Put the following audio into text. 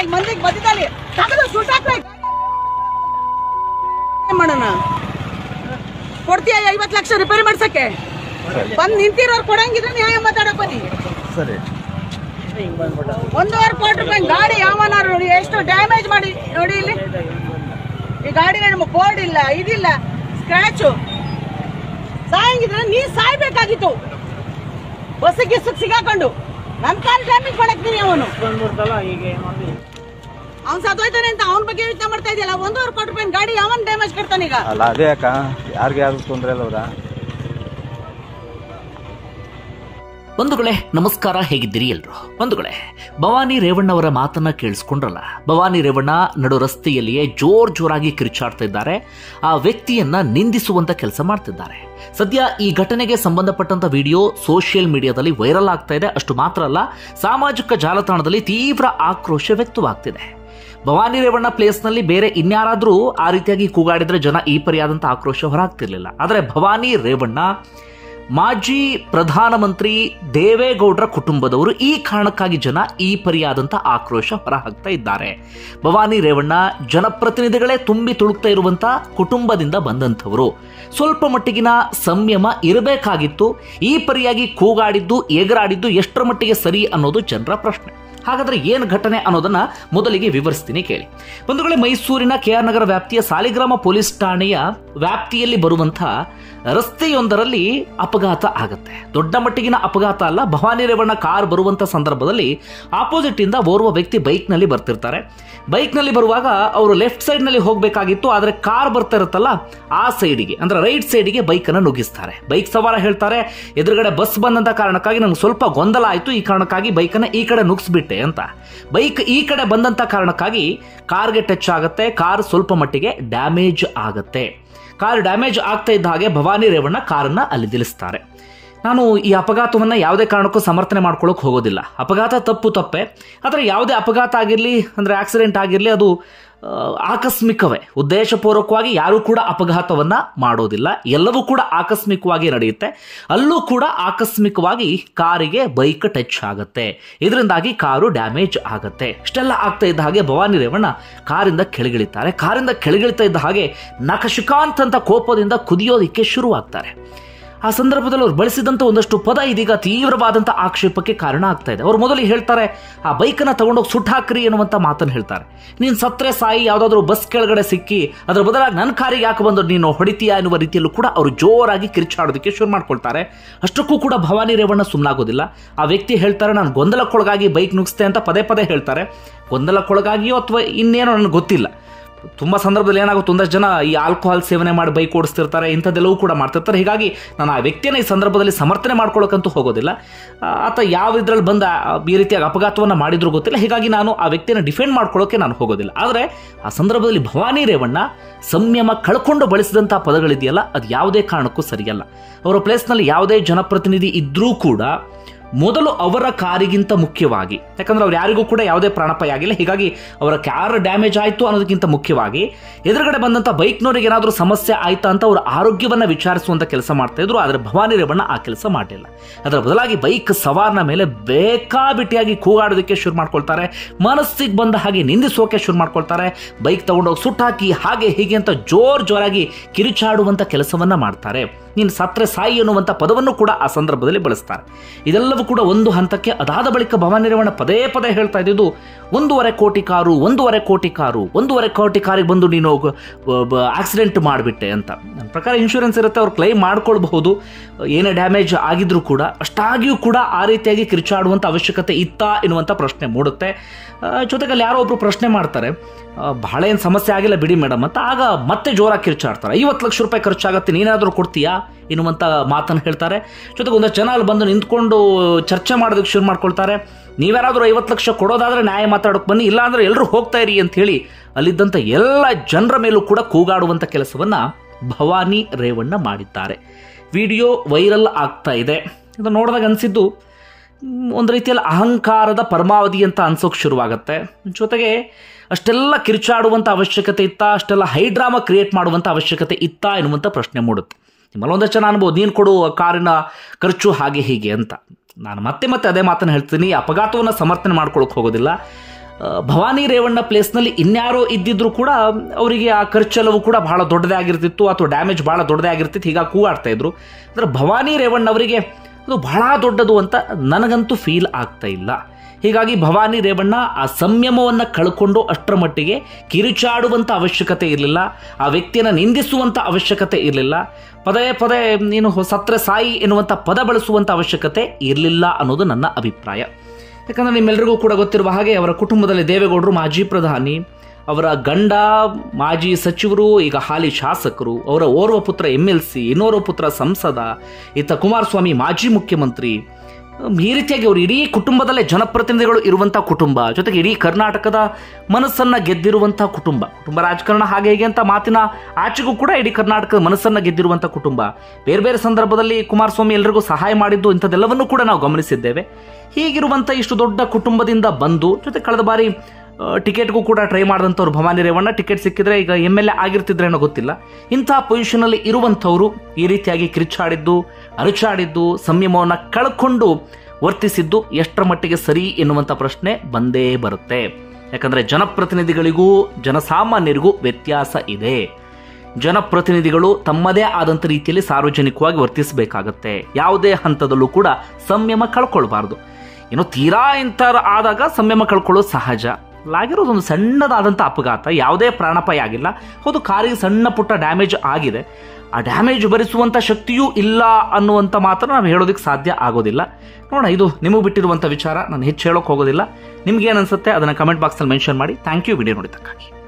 ಐದು ಮಂದಿಗೆ ಮಧ್ಯದಲ್ಲಿ ತಗದು ಸುಟ್ಟಾಕ್ಬೇಕು ಏನ್ ಮಾಡೋಣ ಕೊಡ್ತೀಯ ಐವತ್ತು ಲಕ್ಷ ರಿಪೇರಿ ಮಾಡ್ಸಕ್ಕೆ ಬಂದ್ ನಿಂತಿರೋರು ಕೊಡಂಗಿದ್ರೆ ನ್ಯಾಯ ಮಾತಾಡಕ್ ಬನ್ನಿ ಸರಿ ಒಂದೂವರೆ ಕೋಟಿ ರೂಪಾಯಿ ಗಾಡಿ ಯಾವನಾರು ನೋಡಿ ಎಷ್ಟು ಡ್ಯಾಮೇಜ್ ಮಾಡಿ ನೋಡಿ ಇಲ್ಲಿ ಈ ಗಾಡಿ ನಮ್ಗೆ ಬೋರ್ಡ್ ಇಲ್ಲ ಇದಿಲ್ಲ ಸ್ಕ್ರಾಚು ಸಾಯಂಗಿದ್ರೆ ನೀ ಸಾಯ್ಬೇಕಾಗಿತ್ತು ಬಸ್ ಗಿಸ್ಸಕ್ ಸಿಗಾಕೊಂಡು ನನ್ ಕಾಲ್ ಡ್ಯಾಮೇಜ್ ಮಾಡಕ್ತೀನಿ ಅವನು ಅವ್ನ್ ಸತ್ತೋಯ್ತಾನೆ ಅಂತ ಅವನ ಬಗ್ಗೆ ಯೋಚನೆ ಮಾಡ್ತಾ ಇದೆಯಲ್ಲ ಒಂದೂವರೆ ಕೋಟಿ ರೂಪಾಯಿ ಗಾಡಿ ಯಾವನ್ ಡ್ಯಾಮೇಜ್ ಕಟ್ತಾನೆ ಈಗ ಅಲ್ಲ ಅದೇ ಅಕ್ಕ ಯಾರಿಗೆ ಯಾರು ತೊಂದರೆ ಅಲ್ಲವ್ರ ಬಂಧುಗಳೇ ನಮಸ್ಕಾರ ಹೇಗಿದ್ದೀರಿ ಎಲ್ರು ಬಂಧುಗಳೇ ಭವಾನಿ ರೇವಣ್ಣ ಅವರ ಮಾತನ್ನ ಕೇಳಿಸ್ಕೊಂಡ್ರಲ್ಲ ಭವಾನಿ ರೇವಣ್ಣ ನಡು ರಸ್ತೆಯಲ್ಲಿಯೇ ಜೋರ್ ಜೋರಾಗಿ ಕಿರುಚಾಡ್ತಾ ಇದ್ದಾರೆ ಆ ವ್ಯಕ್ತಿಯನ್ನ ನಿಂದಿಸುವಂತ ಕೆಲಸ ಮಾಡ್ತಿದ್ದಾರೆ ಸದ್ಯ ಈ ಘಟನೆಗೆ ಸಂಬಂಧಪಟ್ಟಂತ ವಿಡಿಯೋ ಸೋಷಿಯಲ್ ಮೀಡಿಯಾದಲ್ಲಿ ವೈರಲ್ ಆಗ್ತಾ ಇದೆ ಅಷ್ಟು ಮಾತ್ರ ಅಲ್ಲ ಸಾಮಾಜಿಕ ಜಾಲತಾಣದಲ್ಲಿ ತೀವ್ರ ಆಕ್ರೋಶ ವ್ಯಕ್ತವಾಗ್ತಿದೆ ಭವಾನಿ ರೇವಣ್ಣ ಪ್ಲೇಸ್ನಲ್ಲಿ ಬೇರೆ ಇನ್ಯಾರಾದ್ರೂ ಆ ರೀತಿಯಾಗಿ ಕೂಗಾಡಿದ್ರೆ ಜನ ಈ ಪರಿಯಾದಂಥ ಆಕ್ರೋಶ ಹೊರಹಾಗ್ತಿರ್ಲಿಲ್ಲ ಆದರೆ ಭವಾನಿ ರೇವಣ್ಣ ಮಾಜಿ ಪ್ರಧಾನಮಂತ್ರಿ ದೇವೇಗೌಡರ ಕುಟುಂಬದವರು ಈ ಕಾರಣಕ್ಕಾಗಿ ಜನ ಈ ಪರಿಯಾದಂಥ ಆಕ್ರೋಶ ಹೊರಹಾಕ್ತಾ ಇದ್ದಾರೆ ಭವಾನಿ ರೇವಣ್ಣ ಜನಪ್ರತಿನಿಧಿಗಳೇ ತುಂಬಿ ತುಳುಕ್ತಾ ಇರುವಂತ ಕುಟುಂಬದಿಂದ ಬಂದಂಥವರು ಸ್ವಲ್ಪ ಮಟ್ಟಿಗಿನ ಸಂಯಮ ಇರಬೇಕಾಗಿತ್ತು ಈ ಪರಿಯಾಗಿ ಕೂಗಾಡಿದ್ದು ಎಗರಾಡಿದ್ದು ಎಷ್ಟರ ಮಟ್ಟಿಗೆ ಸರಿ ಅನ್ನೋದು ಜನರ ಪ್ರಶ್ನೆ ಹಾಗಾದ್ರೆ ಏನು ಘಟನೆ ಅನ್ನೋದನ್ನ ಮೊದಲಿಗೆ ವಿವರಿಸ್ತೀನಿ ಕೇಳಿ ಬಂಧುಗಳೇ ಮೈಸೂರಿನ ಕೆಆರ್ ನಗರ ವ್ಯಾಪ್ತಿಯ ಸಾಲಿಗ್ರಾಮ ಪೊಲೀಸ್ ಠಾಣೆಯ ವ್ಯಾಪ್ತಿಯಲ್ಲಿ ಬರುವಂತಹ ರಸ್ತೆಯೊಂದರಲ್ಲಿ ಅಪಘಾತ ಆಗತ್ತೆ ದೊಡ್ಡ ಮಟ್ಟಿಗಿನ ಅಪಘಾತ ಅಲ್ಲ ಭವಾನಿ ರೇವಣ್ಣ ಕಾರ್ ಬರುವಂತ ಸಂದರ್ಭದಲ್ಲಿ ಆಪೋಸಿಟ್ ಇಂದ ಓರ್ವ ವ್ಯಕ್ತಿ ಬೈಕ್ ನಲ್ಲಿ ಬರ್ತಿರ್ತಾರೆ ಬೈಕ್ ನಲ್ಲಿ ಬರುವಾಗ ಅವರು ಲೆಫ್ಟ್ ಸೈಡ್ ನಲ್ಲಿ ಹೋಗ್ಬೇಕಾಗಿತ್ತು ಆದ್ರೆ ಕಾರ್ ಬರ್ತಾ ಇರುತ್ತಲ್ಲ ಆ ಸೈಡಿಗೆ ಅಂದ್ರೆ ರೈಟ್ ಸೈಡಿಗೆ ಬೈಕ್ ಅನ್ನು ನುಗ್ಗಿಸ್ತಾರೆ ಬೈಕ್ ಸವಾರ ಹೇಳ್ತಾರೆ ಎದುರುಗಡೆ ಬಸ್ ಬಂದಂತ ಕಾರಣಕ್ಕಾಗಿ ನಂಗೆ ಸ್ವಲ್ಪ ಗೊಂದಲ ಆಯ್ತು ಈ ಕಾರಣಕ್ಕಾಗಿ ಬೈಕ್ ಅನ್ನ ಈ ಕಡೆ ನುಗ್ಸ್ಬಿಟ್ಟೆ ಅಂತ ಬೈಕ್ ಈ ಕಡೆ ಬಂದಂತ ಕಾರಣಕ್ಕಾಗಿ ಕಾರ್ಗೆ ಟಚ್ ಆಗುತ್ತೆ ಕಾರ್ ಸ್ವಲ್ಪ ಮಟ್ಟಿಗೆ ಡ್ಯಾಮೇಜ್ ಆಗತ್ತೆ ಕಾರ್ ಡ್ಯಾಮೇಜ್ ಆಗ್ತಾ ಇದ್ದ ಹಾಗೆ ಭವಾನಿ ರೇವಣ್ಣ ಕಾರನ್ನ ಅಲ್ಲಿ ನಿಲ್ಲಿಸ್ತಾರೆ ನಾನು ಈ ಅಪಘಾತವನ್ನು ಯಾವುದೇ ಕಾರಣಕ್ಕೂ ಸಮರ್ಥನೆ ಮಾಡ್ಕೊಳ್ಳೋಕೆ ಹೋಗೋದಿಲ್ಲ ಅಪಘಾತ ತಪ್ಪು ತಪ್ಪೆ ಆದರೆ ಯಾವುದೇ ಅಪಘಾತ ಆಗಿರಲಿ ಅಂದರೆ ಆಕ್ಸಿಡೆಂಟ್ ಆಗಿರಲಿ ಅದು ಆ, ಆಕಸ್ಮಿಕವೇ ಉದ್ದೇಶಪೂರ್ವಕವಾಗಿ ಯಾರೂ ಕೂಡ ಅಪಘಾತವನ್ನ ಮಾಡೋದಿಲ್ಲ ಎಲ್ಲವೂ ಕೂಡ ಆಕಸ್ಮಿಕವಾಗಿ ನಡೆಯುತ್ತೆ ಅಲ್ಲೂ ಕೂಡ ಆಕಸ್ಮಿಕವಾಗಿ ಕಾರಿಗೆ ಬೈಕ್ ಟಚ್ ಆಗುತ್ತೆ ಇದರಿಂದಾಗಿ ಕಾರು ಡ್ಯಾಮೇಜ್ ಆಗುತ್ತೆ ಇಷ್ಟೆಲ್ಲ ಆಗ್ತಾ ಇದ್ದ ಹಾಗೆ ಭವಾನಿ ರೇವಣ್ಣ ಕಾರಿಂದ ಕೆಳಗಿಳಿತಾರೆ ಕಾರಿಂದ ಕೆಳಗಿಳಿತಾ ಇದ್ದ ಹಾಗೆ ನಖಶಿಕಾಂತ್ ಅಂತ ಕೋಪದಿಂದ ಕುದಿಯೋದಿಕ್ಕೆ ಶುರುವಾಗ್ತಾರೆ ಆ ಸಂದರ್ಭದಲ್ಲಿ ಅವ್ರು ಬಳಸಿದಂತ ಒಂದಷ್ಟು ಪದ ಇದೀಗ ತೀವ್ರವಾದಂತ ಆಕ್ಷೇಪಕ್ಕೆ ಕಾರಣ ಆಗ್ತಾ ಇದೆ ಅವ್ರು ಮೊದಲು ಹೇಳ್ತಾರೆ ಆ ಬೈಕನ್ನ ತಗೊಂಡೋಗಿ ಸುಟ್ಟು ಹಾಕ್ರಿ ಎನ್ನುವಂತ ಮಾತನ್ನು ಹೇಳ್ತಾರೆ ನೀನ್ ಸತ್ರೆ ಸಾಯಿ ಯಾವ್ದಾದ್ರು ಬಸ್ ಕೆಳಗಡೆ ಸಿಕ್ಕಿ ಅದ್ರ ಬದಲಾಗಿ ನನ್ನ ಕಾರಿಗೆ ಯಾಕೆ ಬಂದು ನೀನು ಹೊಡಿತೀಯಾ ಎನ್ನುವ ರೀತಿಯಲ್ಲೂ ಕೂಡ ಅವರು ಜೋರಾಗಿ ಕಿರಿಚಾಡೋದಕ್ಕೆ ಶುರು ಮಾಡ್ಕೊಳ್ತಾರೆ ಅಷ್ಟಕ್ಕೂ ಕೂಡ ಭವಾನಿ ರೇವಣ್ಣ ಸುಮ್ಮನಾಗೋದಿಲ್ಲ ಆ ವ್ಯಕ್ತಿ ಹೇಳ್ತಾರೆ ನಾನು ಗೊಂದಲಕ್ಕೊಳಗಾಗಿ ಬೈಕ್ ನುಗ್ಸ್ತೆ ಅಂತ ಪದೇ ಪದೇ ಹೇಳ್ತಾರೆ ಗೊಂದಲಕ್ಕೊಳಗಾಗಿಯೋ ಅಥವಾ ಇನ್ನೇನೋ ನನಗೆ ಗೊತ್ತಿಲ್ಲ ತುಂಬ ಸಂದರ್ಭದಲ್ಲಿ ಏನಾಗುತ್ತೆ ಒಂದಷ್ಟು ಜನ ಈ ಆಲ್ಕೋಹಾಲ್ ಸೇವನೆ ಮಾಡಿ ಬೈಕ್ ಓಡಿಸ್ತಿರ್ತಾರೆ ಇಂಥದ್ದೆಲ್ಲವೂ ಕೂಡ ಮಾಡ್ತಿರ್ತಾರೆ ಹೀಗಾಗಿ ನಾನು ಆ ವ್ಯಕ್ತಿಯನ್ನು ಈ ಸಂದರ್ಭದಲ್ಲಿ ಸಮರ್ಥನೆ ಮಾಡ್ಕೊಳ್ಳೋಕ್ಕಂತೂ ಹೋಗೋದಿಲ್ಲ ಆ, ಆತ ಯಾವ ಇದ್ರಲ್ಲಿ ಬಂದ ಆ, ಈ ರೀತಿಯಾಗಿ ಅಪಘಾತವನ್ನು ಮಾಡಿದ್ರು ಗೊತ್ತಿಲ್ಲ ಹೀಗಾಗಿ ನಾನು ಆ ವ್ಯಕ್ತಿಯನ್ನು ಡಿಫೆಂಡ್ ಮಾಡ್ಕೊಳ್ಳೋಕೆ ನಾನು ಹೋಗೋದಿಲ್ಲ ಆದರೆ ಆ ಸಂದರ್ಭದಲ್ಲಿ ಭವಾನಿ ರೇವಣ್ಣ ಸಂಯಮ ಕಳ್ಕೊಂಡು ಬಳಸಿದಂಥ ಪದಗಳಿದೆಯಲ್ಲ ಅದು ಯಾವುದೇ ಕಾರಣಕ್ಕೂ ಸರಿಯಲ್ಲ ಅವರ ಪ್ಲೇಸ್ನಲ್ಲಿ ಯಾವುದೇ ಜನಪ್ರತಿನಿಧಿ ಇದ್ರೂ ಕೂಡ ಮೊದಲು ಅವರ ಕಾರಿಗಿಂತ ಮುಖ್ಯವಾಗಿ ಯಾಕಂದ್ರೆ ಅವ್ರು ಯಾರಿಗೂ ಕೂಡ ಯಾವುದೇ ಪ್ರಾಣಾಪಾಯ ಆಗಿಲ್ಲ ಹೀಗಾಗಿ ಅವರ ಕಾರ್ ಡ್ಯಾಮೇಜ್ ಆಯಿತು ಅನ್ನೋದಕ್ಕಿಂತ ಮುಖ್ಯವಾಗಿ ಎದುರುಗಡೆ ಬಂದಂಥ ಬೈಕ್ನವರಿಗೆ ಏನಾದರೂ ಸಮಸ್ಯೆ ಆಯ್ತಾ ಅಂತ ಅವ್ರ ಆರೋಗ್ಯವನ್ನ ವಿಚಾರಿಸುವಂತ ಕೆಲಸ ಮಾಡ್ತಾ ಇದ್ರು ಆದರೆ ಭವಾನಿ ರೇವಣ್ಣ ಆ ಕೆಲಸ ಮಾಡಲಿಲ್ಲ ಅದರ ಬದಲಾಗಿ ಬೈಕ್ ಸವಾರನ ಮೇಲೆ ಬೇಕಾಬಿಟ್ಟಿಯಾಗಿ ಕೂಗಾಡೋದಕ್ಕೆ ಶುರು ಮಾಡ್ಕೊಳ್ತಾರೆ ಮನಸ್ಸಿಗೆ ಬಂದ ಹಾಗೆ ನಿಂದಿಸೋಕೆ ಶುರು ಮಾಡ್ಕೊಳ್ತಾರೆ ಬೈಕ್ ತಗೊಂಡೋಗಿ ಸುಟ್ಟಾಕಿ ಹಾಗೆ ಹೀಗೆ ಅಂತ ಜೋರ್ ಜೋರಾಗಿ ಕಿರಿಚಾಡುವಂತ ಕೆಲಸವನ್ನ ಮಾಡ್ತಾರೆ ನೀನು ಸತ್ರೆ ಸಾಯಿ ಅನ್ನುವಂಥ ಪದವನ್ನು ಕೂಡ ಆ ಸಂದರ್ಭದಲ್ಲಿ ಬಳಸ್ತಾರೆ ಇದೆಲ್ಲವೂ ಕೂಡ ಒಂದು ಹಂತಕ್ಕೆ ಅದಾದ ಬಳಿಕ ಭವಾನಿ ರೇವಣ್ಣ ಪದೇ ಪದೇ ಹೇಳ್ತಾ ಇದ್ದಿದ್ದು ಒಂದೂವರೆ ಕೋಟಿ ಕಾರು ಒಂದೂವರೆ ಕೋಟಿ ಕಾರು ಒಂದೂವರೆ ಕೋಟಿ ಕಾರಿಗೆ ಬಂದು ನೀನು ಆಕ್ಸಿಡೆಂಟ್ ಮಾಡಿಬಿಟ್ಟೆ ಅಂತ ನನ್ನ ಪ್ರಕಾರ ಇನ್ಶೂರೆನ್ಸ್ ಇರುತ್ತೆ ಅವ್ರು ಕ್ಲೈಮ್ ಮಾಡ್ಕೊಳ್ಬಹುದು ಏನೇ ಡ್ಯಾಮೇಜ್ ಆಗಿದ್ರು ಕೂಡ ಅಷ್ಟಾಗಿಯೂ ಕೂಡ ಆ ರೀತಿಯಾಗಿ ಕಿರಿಚಾಡುವಂಥ ಅವಶ್ಯಕತೆ ಇತ್ತಾ ಎನ್ನುವಂಥ ಪ್ರಶ್ನೆ ಮೂಡುತ್ತೆ ಆ, ಜೊತೆಗೆ ಅಲ್ಲಿ ಯಾರೋ ಒಬ್ರು ಪ್ರಶ್ನೆ ಮಾಡ್ತಾರೆ ಆ, ಬಹಳ ಏನು ಸಮಸ್ಯೆ ಆಗಿಲ್ಲ ಬಿಡಿ ಮೇಡಮ್ ಅಂತ ಆಗ ಮತ್ತೆ ಜೋರಾಗಿ ಕಿರ್ಚಾಡ್ತಾರೆ ಐವತ್ತು ಲಕ್ಷ ರೂಪಾಯಿ ಖರ್ಚಾಗತ್ತೆ ನೀನಾದರೂ ಕೊಡ್ತೀಯಾ ಎನ್ನುವಂಥ ಮಾತನ್ನು ಹೇಳ್ತಾರೆ ಜೊತೆಗೆ ಒಂದಷ್ಟು ಜನ ಅಲ್ಲಿ ಬಂದು ನಿಂತ್ಕೊಂಡು ಚರ್ಚೆ ಮಾಡೋದಕ್ಕೆ ಶುರು ಮಾಡ್ಕೊಳ್ತಾರೆ ನೀವ್ಯಾರಾದ್ರೂ ಐವತ್ತು ಲಕ್ಷ ಕೊಡೋದಾದ್ರೆ ನ್ಯಾಯ ಮಾತಾಡೋಕೆ ಬನ್ನಿ ಇಲ್ಲ ಅಂದ್ರೆ ಎಲ್ಲರೂ ಹೋಗ್ತಾ ಇರಿ ಅಂತ ಹೇಳಿ ಅಲ್ಲಿದ್ದಂಥ ಎಲ್ಲ ಜನರ ಮೇಲೂ ಕೂಡ ಕೂಗಾಡುವಂಥ ಕೆಲಸವನ್ನ ಭವಾನಿ ರೇವಣ್ಣ ಮಾಡಿದ್ದಾರೆ ವಿಡಿಯೋ ವೈರಲ್ ಆಗ್ತಾ ಇದೆ ಇದು ನೋಡಿದಾಗ ಅನಿಸಿದ್ದು ಮ್, ಒಂದು ರೀತಿಯಲ್ಲಿ ಅಹಂಕಾರದ ಪರಮಾವಧಿ ಅಂತ ಅನ್ಸೋಕೆ ಶುರುವಾಗುತ್ತೆ ಜೊತೆಗೆ ಅಷ್ಟೆಲ್ಲ ಕಿರ್ಚಾಡುವಂಥ ಅವಶ್ಯಕತೆ ಇತ್ತಾ ಅಷ್ಟೆಲ್ಲ ಹೈಡ್ರಾಮಾ ಕ್ರಿಯೇಟ್ ಮಾಡುವಂಥ ಅವಶ್ಯಕತೆ ಇತ್ತಾ ಎನ್ನುವಂಥ ಪ್ರಶ್ನೆ ಮೂಡುತ್ತೆ ನಿಮ್ಮಲ್ಲಿ ಒಂದಷ್ಟು ಜನ ಅನ್ಬೋದು ನೀನು ಕೊಡು ಕಾರಿನ ಖರ್ಚು ಹಾಗೆ ಹೀಗೆ ಅಂತ ನಾನು ಮತ್ತೆ ಮತ್ತೆ ಅದೇ ಮಾತನ್ನು ಹೇಳ್ತೀನಿ ಈ ಅಪಘಾತವನ್ನು ಸಮರ್ಥನೆ ಮಾಡ್ಕೊಳಕ್ಕೆ ಹೋಗೋದಿಲ್ಲ ಆ, ಭವಾನಿ ರೇವಣ್ಣ ಪ್ಲೇಸ್ನಲ್ಲಿ ಇನ್ಯಾರೋ ಇದ್ದಿದ್ರು ಕೂಡ ಅವರಿಗೆ ಆ ಖರ್ಚೆಲ್ಲವೂ ಕೂಡ ಬಹಳ ದೊಡ್ಡದೇ ಆಗಿರ್ತಿತ್ತು ಅಥವಾ ಡ್ಯಾಮೇಜ್ ಬಹಳ ದೊಡ್ಡದೇ ಆಗಿರ್ತಿತ್ತು ಹೀಗಾಗಿ ಕೂಗಾಡ್ತಾ ಇದ್ರು ಅಂದ್ರೆ ಭವಾನಿ ರೇವಣ್ಣ ಅವರಿಗೆ ಅದು ಬಹಳ ದೊಡ್ಡದು ಅಂತ ನನಗಂತೂ ಫೀಲ್ ಆಗ್ತಾ ಇಲ್ಲ ಹೀಗಾಗಿ ಭವಾನಿ ರೇವಣ್ಣ ಆ ಸಂಯಮವನ್ನು ಕಳ್ಕೊಂಡು ಅಷ್ಟರ ಮಟ್ಟಿಗೆ ಕಿರುಚಾಡುವಂಥ ಅವಶ್ಯಕತೆ ಇರಲಿಲ್ಲ ಆ ವ್ಯಕ್ತಿಯನ್ನು ನಿಂದಿಸುವಂಥ ಅವಶ್ಯಕತೆ ಇರಲಿಲ್ಲ ಪದೇ ಪದೇ ನೀನು ಸತ್ರೆ ಸಾಯಿ ಎನ್ನುವಂಥ ಪದ ಬಳಸುವಂಥ ಅವಶ್ಯಕತೆ ಇರಲಿಲ್ಲ ಅನ್ನೋದು ನನ್ನ ಅಭಿಪ್ರಾಯ ಯಾಕಂದ್ರೆ ನಿಮ್ಮೆಲ್ಲರಿಗೂ ಕೂಡ ಗೊತ್ತಿರುವ ಹಾಗೆ ಅವರ ಕುಟುಂಬದಲ್ಲಿ ದೇವೇಗೌಡರು ಮಾಜಿ ಪ್ರಧಾನಿ ಅವರ ಗಂಡ ಮಾಜಿ ಸಚಿವರು ಈಗ ಹಾಲಿ ಶಾಸಕರು ಅವರ ಓರ್ವ ಪುತ್ರ ಎಂ ಎಲ್ ಸಿ ಇನ್ನೋರ್ವ ಪುತ್ರ ಸಂಸದ ಈತ ಕುಮಾರಸ್ವಾಮಿ ಮಾಜಿ ಮುಖ್ಯಮಂತ್ರಿ ಅಮ್, ಈ ರೀತಿಯಾಗಿ ಅವರು ಇಡೀ ಕುಟುಂಬದಲ್ಲೇ ಜನಪ್ರತಿನಿಧಿಗಳು ಇರುವಂಥ ಕುಟುಂಬ ಜೊತೆಗೆ ಇಡೀ ಕರ್ನಾಟಕದ ಮನಸ್ಸನ್ನ ಗೆದ್ದಿರುವಂಥ ಕುಟುಂಬ ಕುಟುಂಬ ರಾಜಕಾರಣ ಹಾಗೆ ಹೀಗೆ ಅಂತ ಮಾತಿನ ಆಚೆಗೂ ಕೂಡ ಇಡೀ ಕರ್ನಾಟಕದ ಮನಸ್ಸನ್ನ ಗೆದ್ದಿರುವಂಥ ಕುಟುಂಬ ಬೇರೆ ಬೇರೆ ಸಂದರ್ಭದಲ್ಲಿ ಕುಮಾರಸ್ವಾಮಿ ಎಲ್ಲರಿಗೂ ಸಹಾಯ ಮಾಡಿದ್ದು ಇಂಥದ್ದೆಲ್ಲವನ್ನೂ ಕೂಡ ನಾವು ಗಮನಿಸಿದ್ದೇವೆ ಹೀಗಿರುವಂಥ ಇಷ್ಟು ದೊಡ್ಡ ಕುಟುಂಬದಿಂದ ಬಂದು ಜೊತೆ ಕಳೆದ ಬಾರಿ ಆ, ಟಿಕೆಟ್ಗೂ ಕೂಡ ಟ್ರೈ ಮಾಡಿದಂಥವ್ರು ಭವಾನಿ ರೇವಣ್ಣ ಟಿಕೆಟ್ ಸಿಕ್ಕಿದ್ರೆ ಈಗ ಎಮ್ ಎಲ್ ಎ ಆಗಿರ್ತಿದ್ರೇನೋ ಗೊತ್ತಿಲ್ಲ ಇಂತಹ ಪೊಸಿಷನಲ್ಲಿ ಇರುವಂಥವ್ರು ಈ ರೀತಿಯಾಗಿ ಕಿರಿಚಾಡಿದ್ದು ಅರಚಾಡಿದ್ದು ಸಂಯಮವನ್ನು ಕಳ್ಕೊಂಡು ವರ್ತಿಸಿದ್ದು ಎಷ್ಟರ ಮಟ್ಟಿಗೆ ಸರಿ ಎನ್ನುವಂಥ ಪ್ರಶ್ನೆ ಬಂದೇ ಬರುತ್ತೆ ಯಾಕಂದ್ರೆ ಜನಪ್ರತಿನಿಧಿಗಳಿಗೂ ಜನಸಾಮಾನ್ಯರಿಗೂ ವ್ಯತ್ಯಾಸ ಇದೆ ಜನಪ್ರತಿನಿಧಿಗಳು ತಮ್ಮದೇ ಆದಂಥ ರೀತಿಯಲ್ಲಿ ಸಾರ್ವಜನಿಕವಾಗಿ ವರ್ತಿಸಬೇಕಾಗತ್ತೆ ಯಾವುದೇ ಹಂತದಲ್ಲೂ ಕೂಡ ಸಂಯಮ ಕಳ್ಕೊಳ್ಬಾರ್ದು ಏನೋ ತೀರಾ ಇಂಥ ಆದಾಗ ಸಂಯಮ ಕಳ್ಕೊಳ್ಳೋದು ಸಹಜ ಆಗಿರೋದು ಒಂದು ಸಣ್ಣದಾದಂಥ ಅಪಘಾತ ಯಾವುದೇ ಪ್ರಾಣಾಪಾಯ ಆಗಿಲ್ಲ ಹೌದು ಕಾರಿಗೆ ಸಣ್ಣ ಪುಟ್ಟ ಡ್ಯಾಮೇಜ್ ಆಗಿದೆ ಆ ಡ್ಯಾಮೇಜ್ ಭರಿಸುವಂಥ ಶಕ್ತಿಯೂ ಇಲ್ಲ ಅನ್ನುವಂಥ ಮಾತನ್ನು ನಾವು ಹೇಳೋದಕ್ಕೆ ಸಾಧ್ಯ ಆಗೋದಿಲ್ಲ ನೋಡೋಣ ಇದು ನಿಮಗೆ ಬಿಟ್ಟಿರುವಂಥ ವಿಚಾರ ನಾನು ಹೆಚ್ಚು ಹೇಳೋಕೆ ಹೋಗೋದಿಲ್ಲ ನಿಮ್ಗೆ ಏನು ಅನ್ಸುತ್ತೆ ಅದನ್ನು ಕಮೆಂಟ್ ಬಾಕ್ಸಲ್ಲಿ ಮೆನ್ಷನ್ ಮಾಡಿ ಥ್ಯಾಂಕ್ ಯು ವಿಡಿಯೋ ನೋಡಿದ್ದಕ್ಕಾಗಿ